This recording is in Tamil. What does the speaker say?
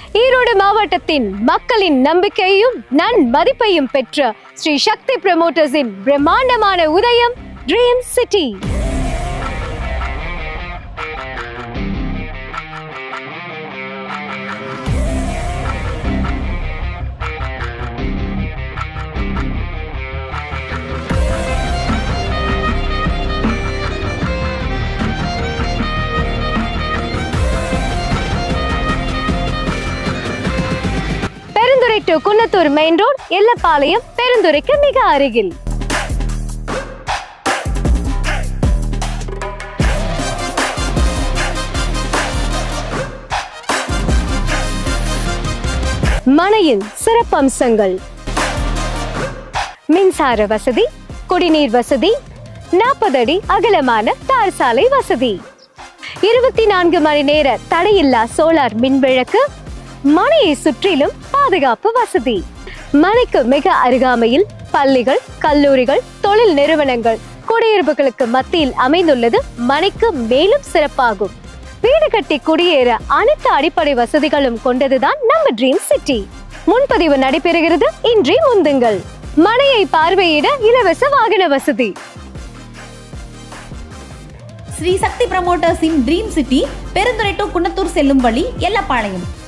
ஈரோடு மாவட்டத்தின் மக்களின் நம்பிக்கையையும் நன் மதிப்பையும் பெற்ற ஸ்ரீ சக்தி ப்ரமோட்டர்ஸின் பிரம்மாண்டமான Udhayam dream city Perundurai to Kunnathur main road Ellapalayam பெருந்துறைக்கு மிக அருகில் மனையின் சிறப்பம்சங்கள் மின்சார வசதி குடிநீர் வசதி நாற்பது அடி அகலமான தார் சாலை வசதி இருபத்தி நான்கு மணி நேர தடையில்லா சோலார் மின்விளக்கு மனையை சுற்றிலும் பாதுகாப்பு வசதி மனைக்கு மிக அருகாமையில் பள்ளிகள் கல்லூரிகள் தொழில் நிறுவனங்கள் குடியிருப்புகளுக்கு மத்தியில் அமைந்துள்ளது மனைக்கு மேலும் சிறப்பாகும் வீடு கட்டி குடியேற அனைத்து அடிப்படை வசதிகளும் கொண்டதுதான் நம்ம ட்ரீம் சிட்டி முன்பதிவு நடைபெறுகிறது இன்றே முந்துங்கள் மனையை பார்வையிட இலவச வாகன வசதி ஸ்ரீ சக்தி ப்ரமோட்டர்ஸின் dream city Perundurai to Kunnathur செல்லும் வழி எல்லப்பாளையம்